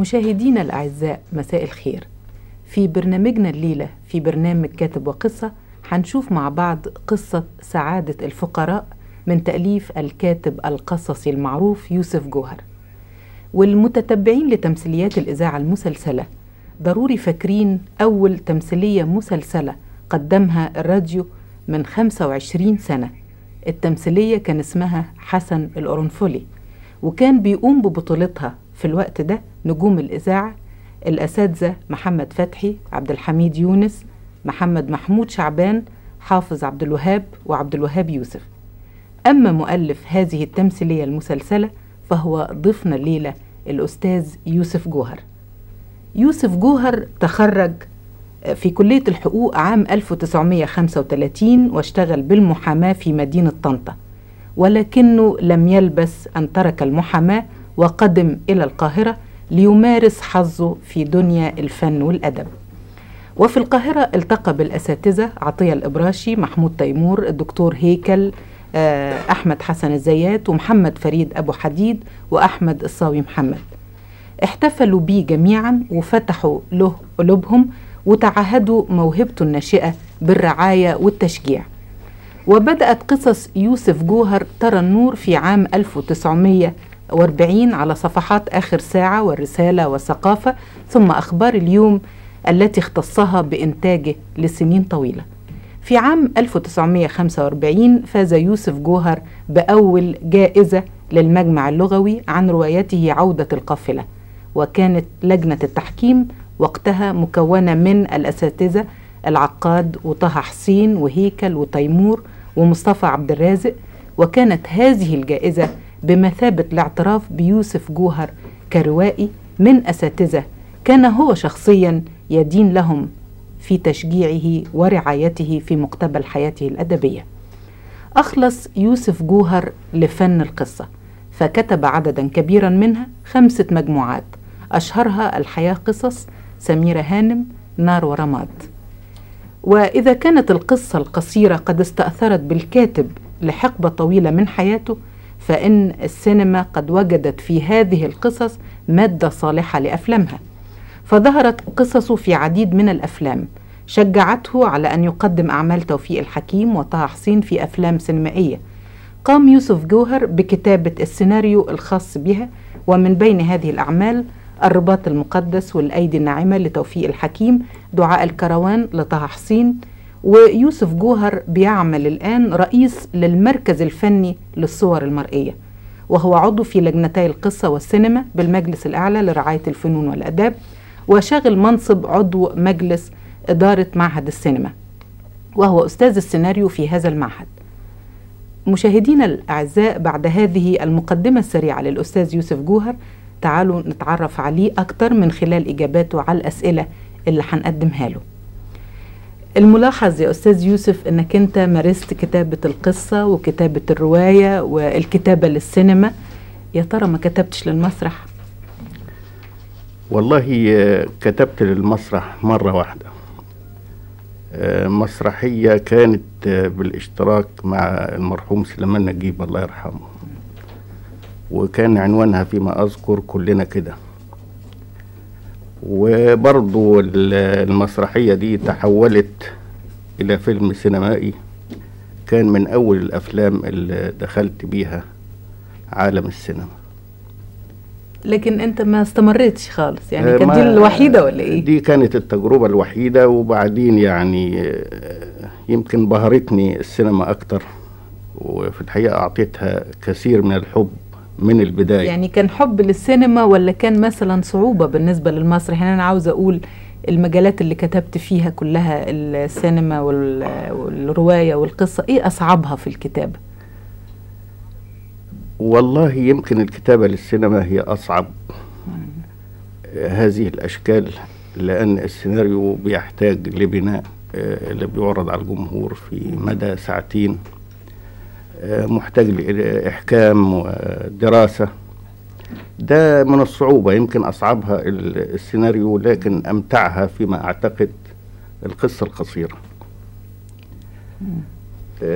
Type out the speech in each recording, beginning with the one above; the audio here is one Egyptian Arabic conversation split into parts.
مشاهدينا الأعزاء مساء الخير في برنامجنا الليلة في برنامج كاتب وقصة هنشوف مع بعض قصة سعادة الفقراء من تأليف الكاتب القصصي المعروف يوسف جوهر والمتتبعين لتمثيليات الإذاعة المسلسلة ضروري فاكرين أول تمثيلية مسلسلة قدمها الراديو من 25 سنة التمثيلية كان اسمها حسن القرنفلي وكان بيقوم ببطولتها في الوقت ده نجوم الإذاعة الأساتذة محمد فتحي عبد الحميد يونس محمد محمود شعبان حافظ عبد الوهاب وعبد الوهاب يوسف أما مؤلف هذه التمثيلية المسلسلة فهو ضيفنا الليلة الأستاذ يوسف جوهر يوسف جوهر تخرج في كلية الحقوق عام 1935 واشتغل بالمحاماة في مدينة طنطا ولكنه لم يلبس أن ترك المحاماة وقدم إلى القاهرة ليمارس حظه في دنيا الفن والأدب وفي القاهرة التقى بالأساتذة عطية الإبراشي محمود تيمور الدكتور هيكل أحمد حسن الزيات ومحمد فريد أبو حديد وأحمد الصاوي محمد احتفلوا بيه جميعا وفتحوا له قلوبهم وتعهدوا موهبته الناشئة بالرعاية والتشجيع وبدأت قصص يوسف جوهر ترى النور في عام 1940 على صفحات آخر ساعة والرسالة والثقافة ثم أخبار اليوم التي اختصها بإنتاجه لسنين طويلة في عام 1945 فاز يوسف جوهر بأول جائزة للمجمع اللغوي عن روايته عودة القافلة وكانت لجنة التحكيم وقتها مكونة من الأساتذة العقاد وطه حسين وهيكل وتيمور ومصطفى عبد الرازق وكانت هذه الجائزة بمثابة الاعتراف بيوسف جوهر كروائي من أساتذة كان هو شخصيا يدين لهم في تشجيعه ورعايته في مقتبل حياته الأدبية أخلص يوسف جوهر لفن القصة فكتب عددا كبيرا منها خمسة مجموعات أشهرها الحياة قصص سميرة هانم نار ورماد وإذا كانت القصة القصيرة قد استأثرت بالكاتب لحقبة طويلة من حياته فإن السينما قد وجدت في هذه القصص مادة صالحة لأفلامها فظهرت قصصه في عديد من الأفلام شجعته على أن يقدم أعمال توفيق الحكيم وطه حسين في أفلام سينمائية قام يوسف جوهر بكتابة السيناريو الخاص بها ومن بين هذه الأعمال الرباط المقدس والأيدي الناعمة لتوفيق الحكيم دعاء الكروان لطه حسين ويوسف جوهر بيعمل الآن رئيس للمركز الفني للصور المرئية وهو عضو في لجنتي القصة والسينما بالمجلس الأعلى لرعاية الفنون والآداب وشاغل منصب عضو مجلس إدارة معهد السينما وهو أستاذ السيناريو في هذا المعهد مشاهدينا الأعزاء بعد هذه المقدمة السريعة للأستاذ يوسف جوهر تعالوا نتعرف عليه أكتر من خلال إجاباته على الأسئلة اللي هنقدمها له الملاحظ يا أستاذ يوسف أنك أنت مارست كتابة القصة وكتابة الرواية والكتابة للسينما يا ترى ما كتبتش للمسرح والله كتبت للمسرح مرة واحدة مسرحية كانت بالاشتراك مع المرحوم سليمان نجيب الله يرحمه وكان عنوانها فيما أذكر كلنا كده وبرضو المسرحية دي تحولت إلى فيلم سينمائي كان من أول الأفلام اللي دخلت بيها عالم السينما لكن انت ما استمرتش خالص يعني كانت دي الوحيده ولا ايه دي كانت التجربه الوحيده وبعدين يعني يمكن بهرتني السينما اكتر وفي الحقيقه اعطيتها كثير من الحب من البدايه يعني كان حب للسينما ولا كان مثلا صعوبه بالنسبه للمسرح يعني انا عاوزه اقول المجالات اللي كتبت فيها كلها السينما والروايه والقصه ايه اصعبها في الكتابه والله يمكن الكتابة للسينما هي أصعب هذه الأشكال لأن السيناريو بيحتاج لبناء اللي بيعرض على الجمهور في مدى ساعتين محتاج لإحكام ودراسة ده من الصعوبة يمكن أصعبها السيناريو لكن أمتعها فيما أعتقد القصة القصيرة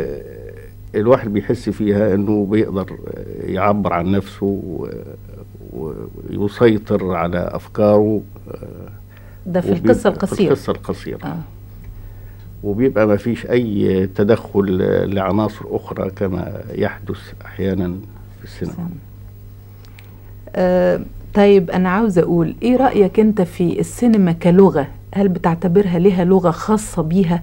الواحد بيحس فيها انه بيقدر يعبر عن نفسه ويسيطر على افكاره ده في وبيبقى القصة في القصيرة القصه القصيره آه. وبيبقى ما فيش اي تدخل لعناصر اخرى كما يحدث احيانا في السينما آه، طيب أنا عاوزة أقول إيه رأيك أنت في السينما كلغة؟ هل بتعتبرها لها لغة خاصة بيها؟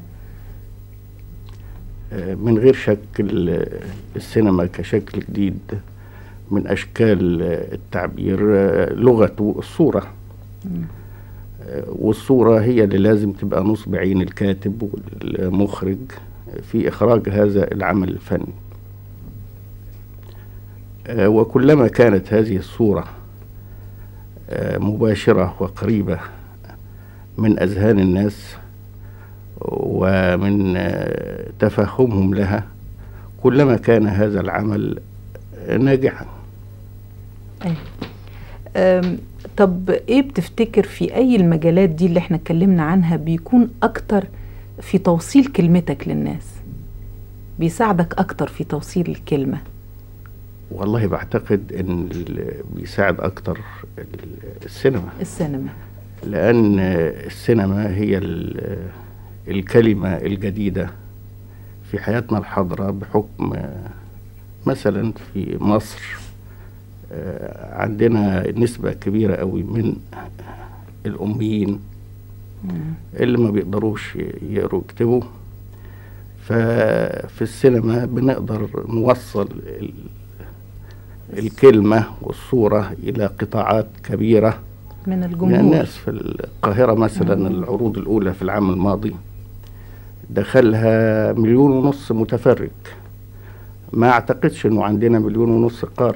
من غير شك ال- السينما كشكل جديد من اشكال التعبير لغته الصوره والصوره هي اللي لازم تبقى نصب عين الكاتب والمخرج في اخراج هذا العمل الفني وكلما كانت هذه الصوره مباشره وقريبه من اذهان الناس ومن آه، تفهمهم لها كلما كان هذا العمل ناجحا أيوة. أم، طب إيه بتفتكر في أي المجالات دي اللي احنا اتكلمنا عنها بيكون أكتر في توصيل كلمتك للناس؟ بيساعدك أكتر في توصيل الكلمة والله بعتقد ان ال- بيساعد اكتر ال- السينما السينما لان السينما هي ال- الكلمه الجديده في حياتنا الحاضره بحكم مثلا في مصر آه، عندنا نسبه كبيره قوي من الاميين اللي ما بيقدروش يقروا ويكتبوا ففي السينما بنقدر نوصل ال- الكلمة والصورة إلى قطاعات كبيرة من من الجمهور الناس في القاهرة مثلا العروض الأولى في العام الماضي دخلها مليون ونص متفرج ما أعتقدش إنه عندنا مليون ونص قارئ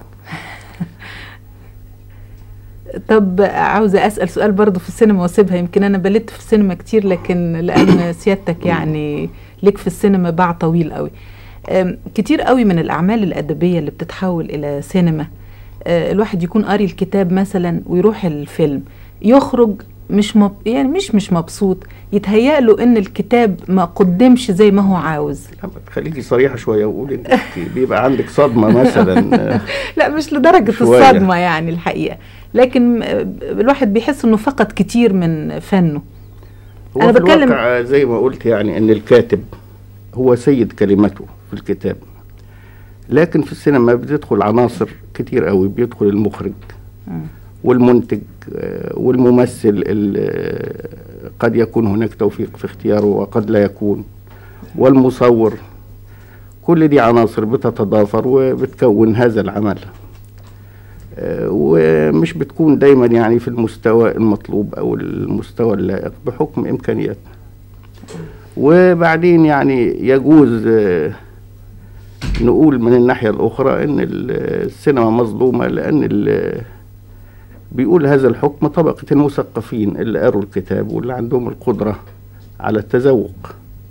طب عاوزة أسأل سؤال برضو في السينما واسيبها يمكن أنا بلدت في السينما كتير لكن لأن سيادتك يعني ليك في السينما باع طويل قوي أم، كتير قوي من الأعمال الأدبية اللي بتتحول إلى سينما أه، الواحد يكون قاري الكتاب مثلا ويروح الفيلم يخرج مش مب... يعني مش مش مبسوط يتهيأ له ان الكتاب ما قدمش زي ما هو عاوز لما تخليكي صريحة شوية وقول إنك بيبقى عندك صدمة مثلا آه، لا مش لدرجة شوية. الصدمة يعني الحقيقة لكن آه، الواحد بيحس انه فقد كتير من فنه هو أنا في بتكلم- الواقع زي ما قلت يعني ان الكاتب هو سيد كلمته في الكتاب لكن في السينما بتدخل عناصر كتير قوي بيدخل المخرج والمنتج آه، والممثل ال- آه، قد يكون هناك توفيق في اختياره وقد لا يكون والمصور كل دي عناصر بتتضافر وبتكون هذا العمل آه، ومش بتكون دايما يعني في المستوى المطلوب او المستوى اللائق بحكم امكانياتنا وبعدين يعني يجوز آه، نقول من الناحيه الاخرى ان ال- السينما مظلومه لان ال- بيقول هذا الحكم طبقه المثقفين اللي قروا الكتاب واللي عندهم القدره على التذوق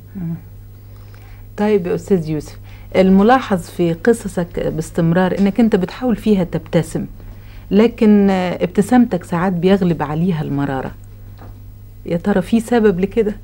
طيب يا استاذ يوسف الملاحظ في قصصك باستمرار انك انت بتحاول فيها تبتسم لكن آه، ابتسامتك ساعات بيغلب عليها المرارة يا ترى في سبب لكده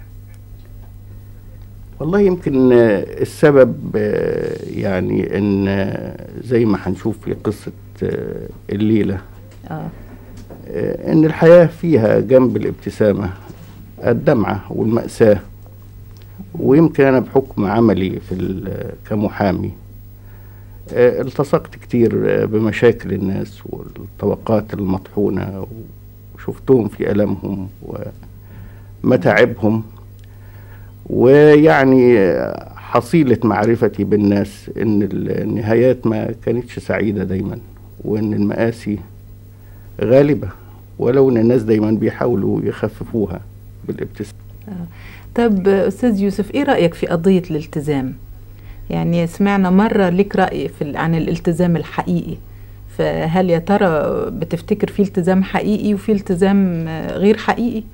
والله يمكن آه، السبب آه، يعني ان آه، زي ما هنشوف في قصه آه، الليله اه آه، ان الحياه فيها جنب الابتسامه الدمعه والماساه ويمكن انا بحكم عملي في ال- كمحامي آه، التصقت كتير آه، بمشاكل الناس والطبقات المطحونه وشفتهم في المهم ومتاعبهم ويعني آه، حصيله معرفتي بالناس ان النهايات ما كانتش سعيده دايما وان المآسي غالبة ولو ان الناس دايما بيحاولوا يخففوها بالابتسامة طب آه، استاذ يوسف ايه رأيك في قضية الالتزام يعني سمعنا مرة ليك رأي في ال- عن الالتزام الحقيقي فهل يا ترى بتفتكر في التزام حقيقي وفي التزام آه، غير حقيقي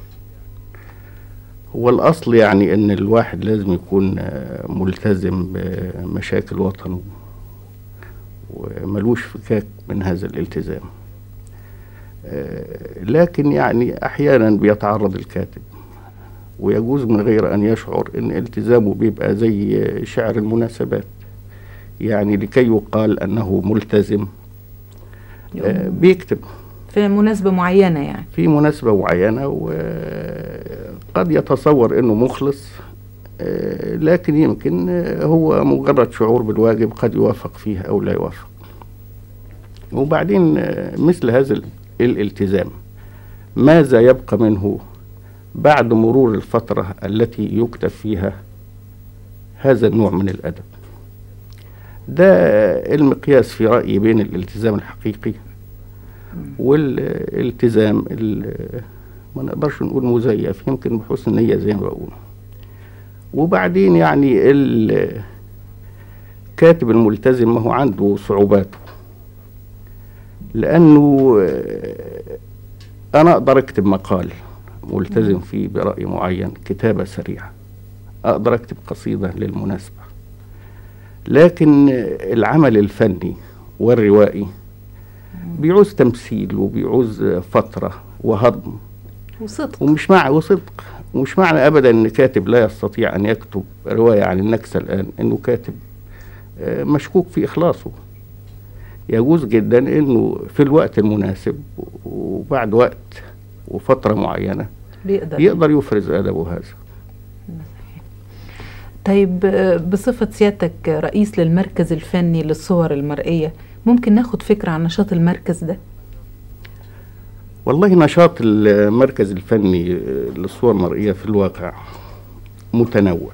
هو الاصل يعني ان الواحد لازم يكون آه، ملتزم بمشاكل وطنه وملوش فكاك من هذا الالتزام آه، لكن يعني احيانا بيتعرض الكاتب ويجوز من غير ان يشعر ان التزامه بيبقى زي شعر المناسبات يعني لكي يقال انه ملتزم آه، بيكتب في مناسبة معينة يعني في مناسبة معينة وقد يتصور انه مخلص آه، لكن يمكن آه، هو مجرد شعور بالواجب قد يوافق فيه او لا يوافق وبعدين آه، مثل هذا ال- الالتزام ماذا يبقى منه بعد مرور الفترة التي يكتب فيها هذا النوع من الأدب ده المقياس في رأيي بين الالتزام الحقيقي والالتزام ال- ما نقدرش نقول مزيف يمكن بحسن النية زي ما بقول وبعدين يعني الكاتب الملتزم ما هو عنده صعوباته لأنه آه، أنا أقدر أكتب مقال ملتزم فيه برأي معين كتابة سريعة أقدر أكتب قصيدة للمناسبة لكن العمل الفني والروائي بيعوز تمثيل وبيعوز فترة وهضم وصدق ومش مع وصدق ومش معنى ابدا ان كاتب لا يستطيع ان يكتب روايه عن النكسه الان انه كاتب آه، مشكوك في اخلاصه يجوز جدا انه في الوقت المناسب وبعد وقت وفتره معينه بيقدر يقدر يفرز ادبه هذا طيب آه، بصفة سيادتك رئيس للمركز الفني للصور المرئية ممكن ناخد فكرة عن نشاط المركز ده والله نشاط المركز الفني للصور المرئية في الواقع متنوع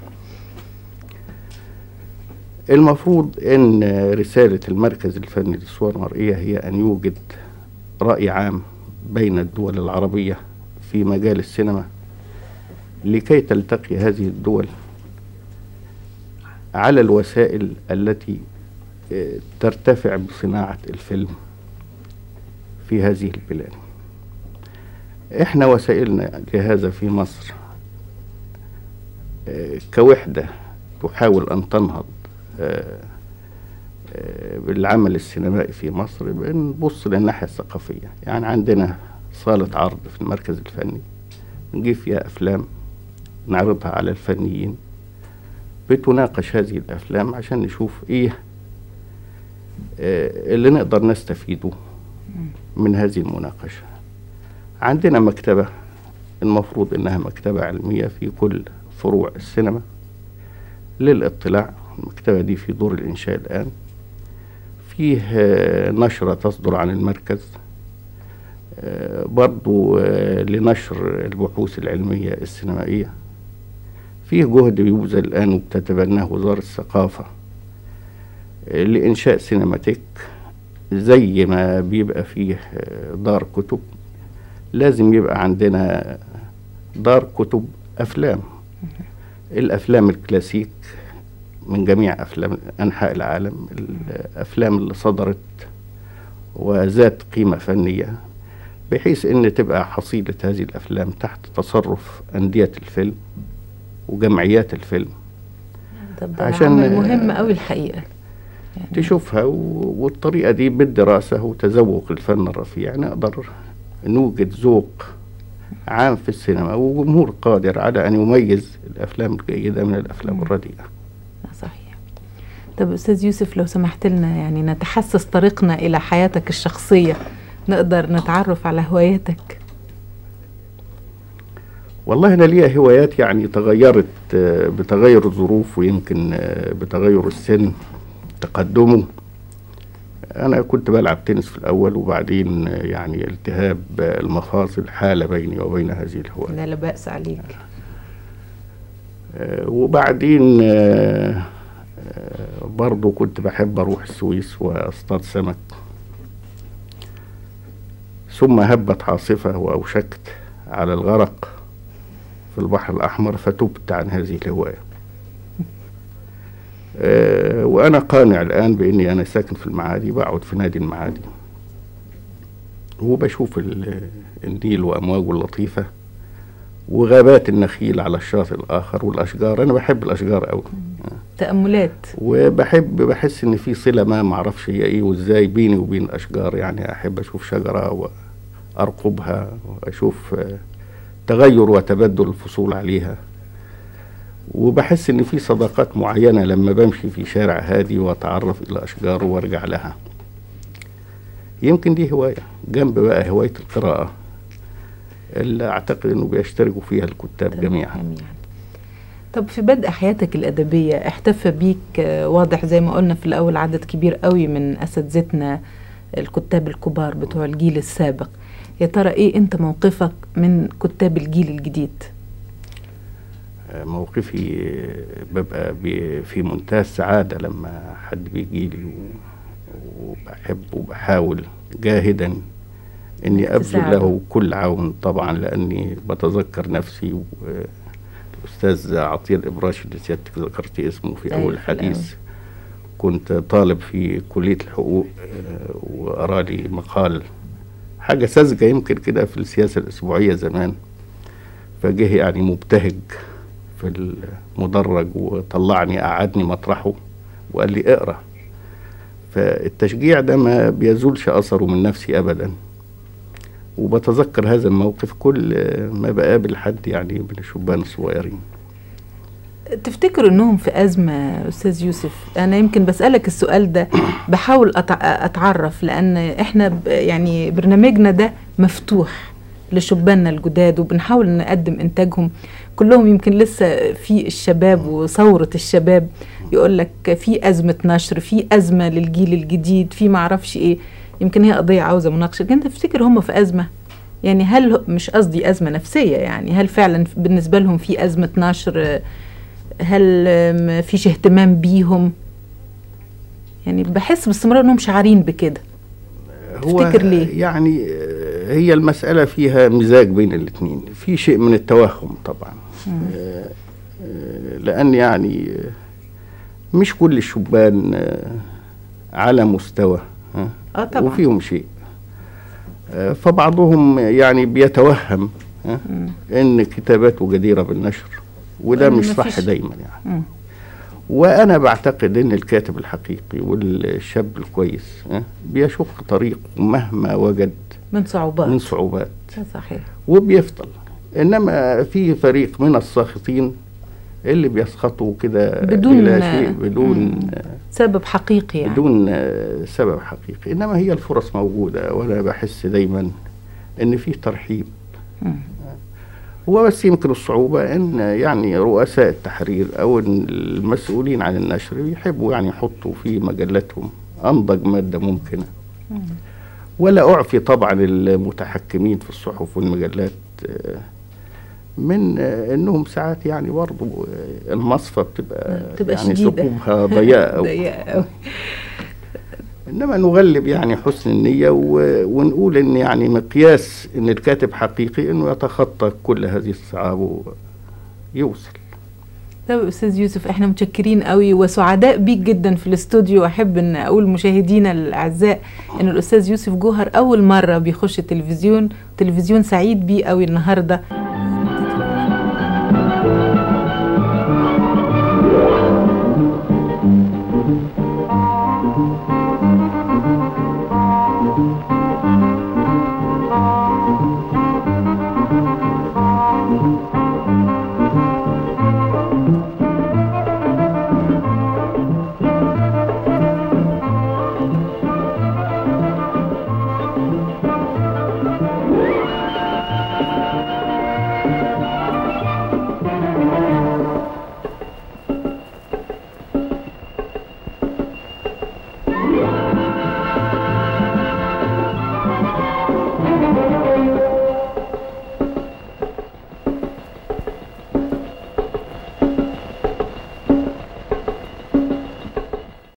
المفروض ان رسالة المركز الفني للصور المرئية هي ان يوجد رأي عام بين الدول العربية في مجال السينما لكي تلتقي هذه الدول على الوسائل التي آه، ترتفع بصناعة الفيلم في هذه البلاد احنا وسائلنا لهذا في مصر آه، كوحدة تحاول أن تنهض آه، آه، بالعمل السينمائي في مصر بنبص للناحية الثقافية يعني عندنا صالة عرض في المركز الفني نجيب فيها أفلام نعرضها على الفنيين بتناقش هذه الأفلام عشان نشوف إيه آه، اللي نقدر نستفيده من هذه المناقشة عندنا مكتبة المفروض إنها مكتبة علمية في كل فروع السينما للاطلاع المكتبة دي في دور الإنشاء الآن فيه آه، نشرة تصدر عن المركز آه، برضو آه، لنشر البحوث العلمية السينمائية فيه جهد بيبذل الآن وبتتبناه وزارة الثقافة آه، لإنشاء سينماتيك زي ما بيبقى فيه آه، دار كتب لازم يبقى عندنا دار كتب أفلام الأفلام الكلاسيك من جميع أفلام أنحاء العالم الأفلام اللي صدرت وذات قيمة فنية بحيث ان تبقى حصيلة هذه الافلام تحت تصرف اندية الفيلم وجمعيات الفيلم طب ده عشان- عمل مهم قوي الحقيقة تشوفها و- والطريقة دي بالدراسة وتذوق الفن الرفيع نقدر نوجد ذوق عام في السينما وجمهور قادر على أن يميز الأفلام الجيدة من الأفلام الرديئة صحيح طب أستاذ يوسف لو سمحت لنا يعني نتحسس طريقنا إلى حياتك الشخصية نقدر نتعرف على هواياتك والله أنا ليا هوايات يعني تغيرت آه، بتغير الظروف ويمكن آه، بتغير السن تقدمه أنا كنت بلعب تنس في الأول وبعدين آه، يعني التهاب آه، المفاصل حال بيني وبين هذه الهواية لا لا بأس عليك آه، وبعدين آه، آه، برضو كنت بحب أروح السويس وأصطاد سمك ثم هبت عاصفة وأوشكت على الغرق في البحر الأحمر فتبت عن هذه الهواية آه، وأنا قانع الآن بإني أنا ساكن في المعادي بقعد في نادي المعادي وبشوف ال- النيل وأمواجه اللطيفة وغابات النخيل على الشاطئ الآخر والأشجار أنا بحب الأشجار أوي تأملات وبحب بحس إن في صلة ما معرفش هي إيه وإزاي بيني وبين الأشجار يعني أحب أشوف شجرة وأرقبها وأشوف آه، تغير وتبدل الفصول عليها وبحس إن في صداقات معينة لما بمشي في شارع هادي وأتعرف إلى أشجار وأرجع لها يمكن دي هوايه جنب بقى هوايه القراءه اللي اعتقد انه بيشتركوا فيها الكتاب جميعا جميعا طب في بدء حياتك الأدبية احتفى بيك آه، واضح زي ما قلنا في الأول عدد كبير قوي من أساتذتنا الكتاب الكبار بتوع الجيل السابق يا ترى ايه انت موقفك من كتاب الجيل الجديد موقفي ببقى بي- في منتهى السعادة لما حد بيجي لي وبحب وبحاول جاهدا اني ابذل تساعده. له كل عون طبعا لاني بتذكر نفسي والاستاذ عطيه الابراشي اللي سيادتك ذكرت اسمه في أيوة، اول في الأول. حديث كنت طالب في كليه الحقوق آه، وقرا لي مقال حاجه ساذجه يمكن كده في السياسه الاسبوعيه زمان فجه يعني مبتهج في المدرج وطلعني قعدني مطرحه وقال لي اقرا فالتشجيع ده ما بيزولش اثره من نفسي ابدا وبتذكر هذا الموقف كل ما بقابل حد يعني من الشبان الصغيرين تفتكر انهم في ازمه استاذ يوسف انا يمكن بسالك السؤال ده بحاول أتع- اتعرف لان احنا ب- يعني برنامجنا ده مفتوح لشباننا الجداد وبنحاول نقدم انتاجهم كلهم يمكن لسه في الشباب وثوره الشباب يقول لك في ازمه نشر في ازمه للجيل الجديد في معرفش ايه يمكن هي قضيه عاوزه مناقشه لكن انت تفتكر هم في ازمه يعني هل مش قصدي ازمه نفسيه يعني هل فعلا بالنسبه لهم في ازمه نشر هل ما فيش اهتمام بيهم يعني بحس باستمرار انهم شعارين بكده تفتكر ليه؟ يعني آه، هي المسألة فيها مزاج بين الاثنين في شيء من التوهم طبعا آه، آه، لأن يعني آه، مش كل الشبان آه، على مستوى آه، اه طبعا وفيهم شيء آه، فبعضهم يعني بيتوهم آه، ان كتاباته جديرة بالنشر وده وإن مش صح مفيش- دايما يعني مم. وانا بعتقد ان الكاتب الحقيقي والشاب الكويس آه، بيشق طريق مهما وجد من صعوبات من صعوبات ده صحيح وبيفضل انما في فريق من الساخطين اللي بيسخطوا كده بدون- الى شيء بدون مم. سبب حقيقي يعني بدون آه، سبب حقيقي انما هي الفرص موجوده وانا بحس دايما ان في ترحيب مم. هو بس يمكن الصعوبة إن يعني رؤساء التحرير أو المسؤولين عن النشر يحبوا يعني يحطوا في مجلاتهم أنضج مادة ممكنة ولا أعفي طبعا المتحكمين في الصحف والمجلات آه، من آه، انهم ساعات يعني برضه آه، المصفى بتبقى بتبقى يعني شديدة. ثقوبها ضيقه أوي. ضيقة أوي. انما نغلب يعني حسن النيه و... ونقول ان يعني مقياس ان الكاتب حقيقي انه يتخطى كل هذه الصعاب ويوصل طب يا استاذ يوسف احنا متشكرين قوي وسعداء بيك جدا في الاستوديو واحب ان اقول مشاهدينا الاعزاء ان الاستاذ يوسف جوهر اول مره بيخش التلفزيون تلفزيون سعيد بيه قوي النهارده